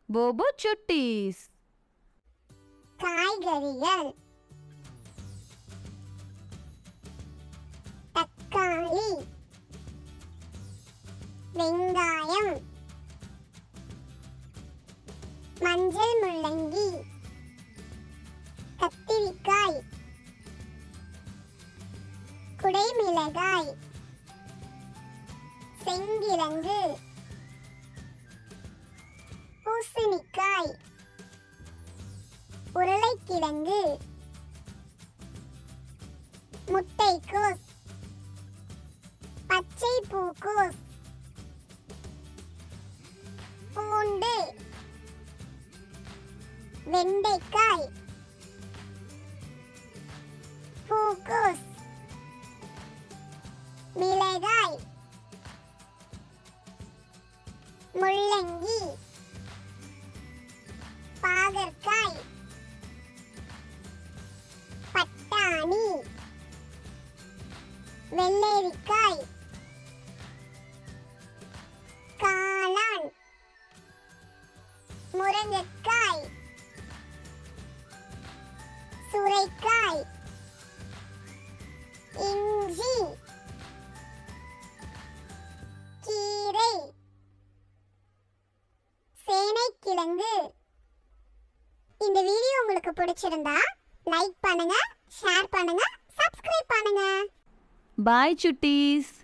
போபோ சுட்டீஸ் காய்கறிகள் தக்காளி வெங்காயம் மஞ்சள் முள்ளங்கி கத்திரிக்காய் குடைமிளகாய் செங்கிழங்கு பூசணிக்காய் உருளைக்கிழங்கு முட்டைக்கோஸ் பச்சை பூக்கோஸ் பூண்டு வெண்டைக்காய் பூக்கோஸ் மிளகாய் முள்ளங்கி பாகற்காய் பட்டாணி வெள்ளரிக்காய் காளான் முருங்கைக்காய் சுரைக்காய் இஞ்சி கீரை சேனைக்கிழங்கு இந்த வீடியோ உங்களுக்கு பிடிச்சிருந்தா லைக் பண்ணுங்க ஷேர் பண்ணுங்க சப்ஸ்கிரைப் பண்ணுங்க பாய் சுட்டீஸ்